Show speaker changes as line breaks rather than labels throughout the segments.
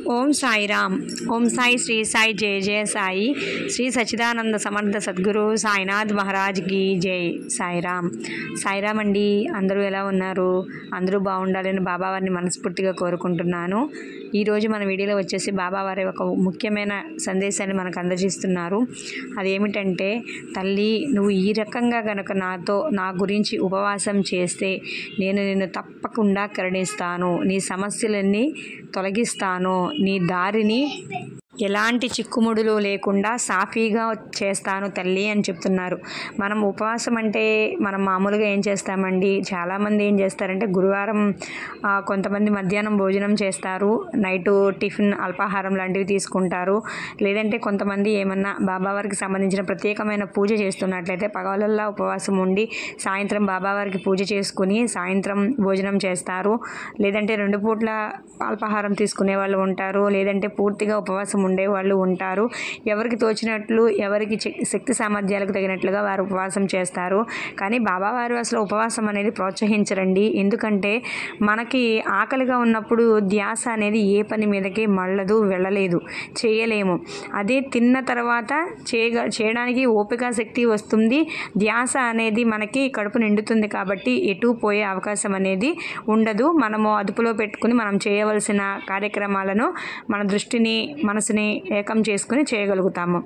ఓం సాయిరామ్ ఓం సాయి శ్రీ సాయి జయ జయ సాయి శ్రీ సచ్చిదానంద సమర్థ సద్గురు సాయినాథ్ మహారాజ్కి జై సాయిరామ్ సాయిరామ్ అండి అందరూ ఎలా ఉన్నారు అందరూ బాగుండాలని బాబావారిని మనస్ఫూర్తిగా కోరుకుంటున్నాను ఈరోజు మన వీడియోలో వచ్చేసి బాబావారి ఒక ముఖ్యమైన సందేశాన్ని మనకు అందజేస్తున్నారు అదేమిటంటే తల్లి నువ్వు ఈ రకంగా గనక నాతో నా గురించి ఉపవాసం చేస్తే నేను నిన్ను తప్పకుండా కరుణిస్తాను నీ సమస్యలన్నీ తొలగిస్తాను నీ దారిని ఎలాంటి చిక్కుముడులు లేకుండా సాఫీగా చేస్తాను తల్లి అని చెప్తున్నారు మనం ఉపవాసం అంటే మనం మామూలుగా ఏం చేస్తామండి చాలామంది ఏం చేస్తారంటే గురువారం ఆ, కొంతమంది మధ్యాహ్నం భోజనం చేస్తారు నైట్ టిఫిన్ అల్పాహారం లాంటివి తీసుకుంటారు లేదంటే కొంతమంది ఏమన్నా బాబావారికి సంబంధించిన ప్రత్యేకమైన పూజ చేస్తున్నట్లయితే పగలల్లా ఉపవాసం ఉండి సాయంత్రం బాబావారికి పూజ చేసుకుని సాయంత్రం భోజనం చేస్తారు లేదంటే రెండు పూట్ల అల్పాహారం తీసుకునే వాళ్ళు ఉంటారు లేదంటే పూర్తిగా ఉపవాసం ఉండే వాళ్ళు ఉంటారు ఎవరికి తోచినట్లు ఎవరికి చె- శక్తి సామర్థ్యాలకు తగినట్లుగా వారు ఉపవాసం చేస్తారు కానీ బాబావారు అసలు ఉపవాసం అనేది ప్రోత్సహించరండి ఎందుకంటే మనకి ఆకలిగా ఉన్నప్పుడు ధ్యాస అనేది ఏ పని మీదకి మళ్ళదు వెళ్ళలేదు చేయలేము అదే తిన్న తర్వాత చేయగ చేయడానికి ఓపిక శక్తి వస్తుంది ధ్యాస అనేది మనకి కడుపు నిండుతుంది కాబట్టి ఎటు పోయే అవకాశం అనేది ఉండదు మనము అదుపులో పెట్టుకుని మనం చేయవలసిన కార్యక్రమాలను మన దృష్టిని మనసుని ఏకం చేసుకుని చేయగలుగుతాము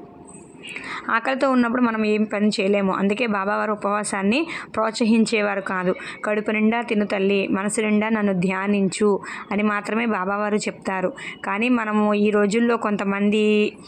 ఆకలితో ఉన్నప్పుడు మనం ఏం పని చేయలేము అందుకే బాబావారు ఉపవాసాన్ని ప్రోత్సహించేవారు కాదు కడుపు నిండా తిను తల్లి మనసు నిండా నన్ను ధ్యానించు అని మాత్రమే బాబావారు చెప్తారు కానీ మనము ఈ రోజుల్లో కొంతమంది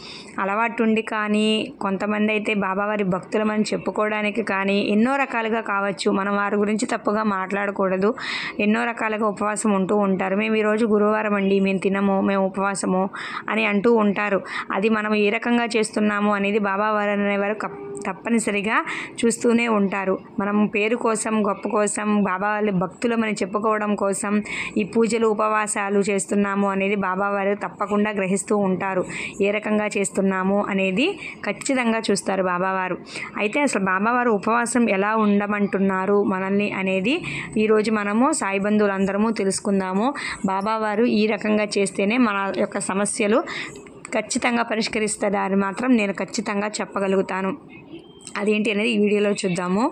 అలవాటు ఉండి కానీ కొంతమంది అయితే బాబావారి భక్తులమని చెప్పుకోవడానికి కానీ ఎన్నో రకాలుగా కావచ్చు మనం వారి గురించి తప్పుగా మాట్లాడకూడదు ఎన్నో రకాలుగా ఉపవాసం ఉంటూ ఉంటారు మేము ఈరోజు గురువారం అండి మేము తినము మేము ఉపవాసము అని అంటూ ఉంటారు అది మనం ఏ రకంగా చేస్తున్నాము అనేది బాబా వారు అనేవారు కప్- తప్పనిసరిగా చూస్తూనే ఉంటారు మనం పేరు కోసం గొప్ప కోసం బాబా వాళ్ళ భక్తులమని చెప్పుకోవడం కోసం ఈ పూజలు ఉపవాసాలు చేస్తున్నాము అనేది బాబా వారు తప్పకుండా గ్రహిస్తూ ఉంటారు ఏ రకంగా చేస్తున్నాము అనేది ఖచ్చితంగా చూస్తారు బాబావారు అయితే అసలు బాబావారు ఉపవాసం ఎలా ఉండమంటున్నారు మనల్ని అనేది ఈరోజు మనము సాయి బంధువులందరము తెలుసుకుందాము బాబావారు ఈ రకంగా చేస్తేనే మన యొక్క సమస్యలు ఖచ్చితంగా పరిష్కరిస్తారని మాత్రం నేను ఖచ్చితంగా చెప్పగలుగుతాను అదేంటి అనేది ఈ వీడియోలో చూద్దాము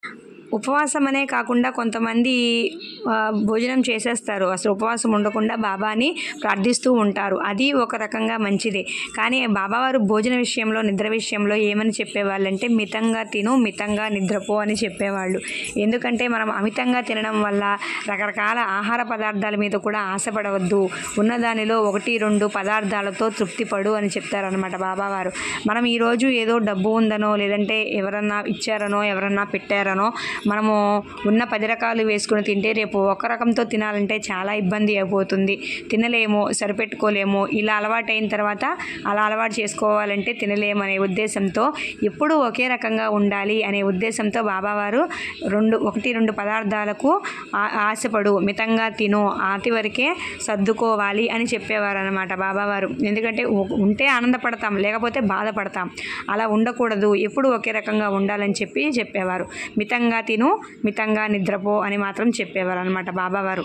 ఉపవాసం అనే కాకుండా కొంతమంది ఆ, భోజనం చేసేస్తారు అసలు ఉపవాసం ఉండకుండా బాబాని ప్రార్థిస్తూ ఉంటారు అది ఒక రకంగా మంచిదే కానీ బాబావారు భోజన విషయంలో నిద్ర విషయంలో ఏమని చెప్పేవాళ్ళంటే మితంగా తిను మితంగా నిద్రపో అని చెప్పేవాళ్ళు ఎందుకంటే మనం అమితంగా తినడం వల్ల రకరకాల ఆహార పదార్థాల మీద కూడా ఆశపడవద్దు ఉన్నదానిలో ఒకటి రెండు పదార్థాలతో తృప్తి పడు అని చెప్తారనమాట బాబావారు మనం ఈరోజు ఏదో డబ్బు ఉందనో లేదంటే ఎవరన్నా ఇచ్చారనో ఎవరన్నా పెట్టారనో మనము ఉన్న పది రకాలు వేసుకుని తింటే రేపు ఒక రకంతో తినాలంటే చాలా ఇబ్బంది అయిపోతుంది తినలేము సరిపెట్టుకోలేము ఇలా అలవాటు అయిన తర్వాత అలా అలవాటు చేసుకోవాలంటే తినలేము అనే ఉద్దేశంతో ఎప్పుడూ ఒకే రకంగా ఉండాలి అనే ఉద్దేశంతో బాబావారు రెండు ఒకటి రెండు పదార్థాలకు ఆ- ఆశపడు మితంగా తిను ఆతి వరకే సర్దుకోవాలి అని చెప్పేవారు అనమాట బాబావారు ఎందుకంటే ఉ- ఉంటే ఆనందపడతాం లేకపోతే బాధపడతాం అలా ఉండకూడదు ఎప్పుడు ఒకే రకంగా ఉండాలని చెప్పి చెప్పేవారు మితంగా తిను మితంగా నిద్రపో అని మాత్రం చెప్పేవారు అనమాట బాబావారు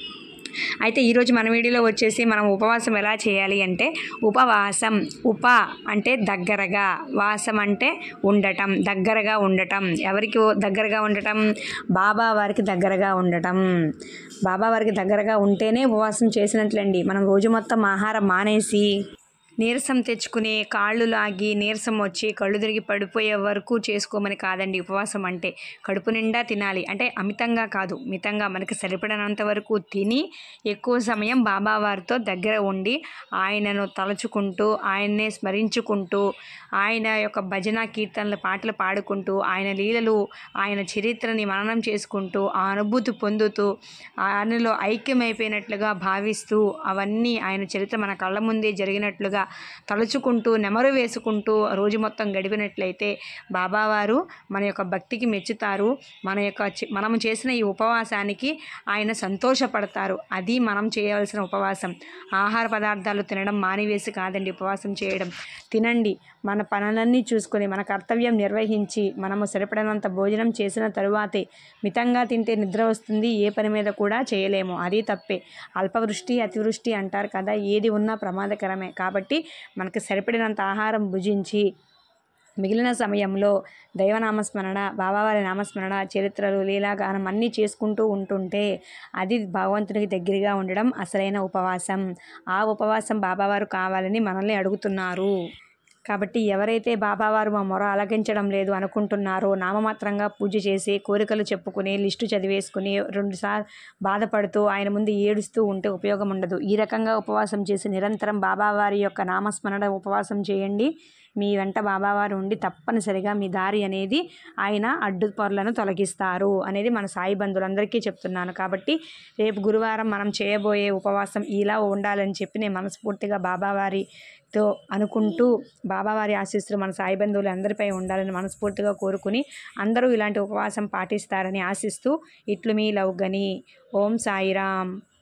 అయితే ఈరోజు మన వీడియోలో వచ్చేసి మనం ఉపవాసం ఎలా చేయాలి అంటే ఉపవాసం ఉప అంటే దగ్గరగా వాసం అంటే ఉండటం దగ్గరగా ఉండటం ఎవరికి దగ్గరగా ఉండటం బాబా వారికి దగ్గరగా ఉండటం బాబా వారికి దగ్గరగా ఉంటేనే ఉపవాసం చేసినట్లండి మనం రోజు మొత్తం ఆహారం మానేసి నీరసం తెచ్చుకుని కాళ్ళు లాగి నీరసం వచ్చి కళ్ళు తిరిగి పడిపోయే వరకు చేసుకోమని కాదండి ఉపవాసం అంటే కడుపు నిండా తినాలి అంటే అమితంగా కాదు మితంగా మనకి సరిపడినంత వరకు తిని ఎక్కువ సమయం బాబావారితో దగ్గర ఉండి ఆయనను తలుచుకుంటూ ఆయన్నే స్మరించుకుంటూ ఆయన యొక్క భజన కీర్తనల పాటలు పాడుకుంటూ ఆయన లీలలు ఆయన చరిత్రని మననం చేసుకుంటూ ఆ అనుభూతి పొందుతూ ఆయనలో ఐక్యమైపోయినట్లుగా భావిస్తూ అవన్నీ ఆయన చరిత్ర మన కళ్ళ ముందే జరిగినట్లుగా తలుచుకుంటూ నెమరు వేసుకుంటూ రోజు మొత్తం గడిపినట్లయితే బాబావారు మన యొక్క భక్తికి మెచ్చుతారు మన యొక్క చి- మనము చేసిన ఈ ఉపవాసానికి ఆయన సంతోషపడతారు అది మనం చేయవలసిన ఉపవాసం ఆహార పదార్థాలు తినడం మానివేసి కాదండి ఉపవాసం చేయడం తినండి మన పనులన్నీ చూసుకొని మన కర్తవ్యం నిర్వహించి మనము సరిపడినంత భోజనం చేసిన తరువాతే మితంగా తింటే నిద్ర వస్తుంది ఏ పని మీద కూడా చేయలేము అది తప్పే అల్పవృష్టి అతివృష్టి అంటారు కదా ఏది ఉన్నా ప్రమాదకరమే కాబట్టి మనకు సరిపడినంత ఆహారం భుజించి మిగిలిన సమయంలో దైవనామస్మరణ బాబావారి నామస్మరణ చరిత్రలు లీలాగానం అన్నీ చేసుకుంటూ ఉంటుంటే అది భగవంతునికి దగ్గరగా ఉండడం అసలైన ఉపవాసం ఆ ఉపవాసం బాబావారు కావాలని మనల్ని అడుగుతున్నారు కాబట్టి ఎవరైతే బాబావారు మా మొర ఆలకించడం లేదు అనుకుంటున్నారో నామమాత్రంగా పూజ చేసి కోరికలు చెప్పుకుని లిస్టు చదివేసుకుని రెండుసార్లు బాధపడుతూ ఆయన ముందు ఏడుస్తూ ఉంటే ఉపయోగం ఉండదు ఈ రకంగా ఉపవాసం చేసి నిరంతరం బాబావారి యొక్క నామస్మరణ ఉపవాసం చేయండి మీ వెంట బాబావారు ఉండి తప్పనిసరిగా మీ దారి అనేది ఆయన అడ్డు పొరలను తొలగిస్తారు అనేది మన సాయి బంధువులందరికీ చెప్తున్నాను కాబట్టి రేపు గురువారం మనం చేయబోయే ఉపవాసం ఇలా ఉండాలని చెప్పి నేను మనస్ఫూర్తిగా బాబావారితో అనుకుంటూ బాబావారి ఆశీస్సులు మన సాయి బంధువులు అందరిపై ఉండాలని మనస్ఫూర్తిగా కోరుకుని అందరూ ఇలాంటి ఉపవాసం పాటిస్తారని ఆశిస్తూ ఇట్లు మీ లవ్ గని ఓం సాయిరామ్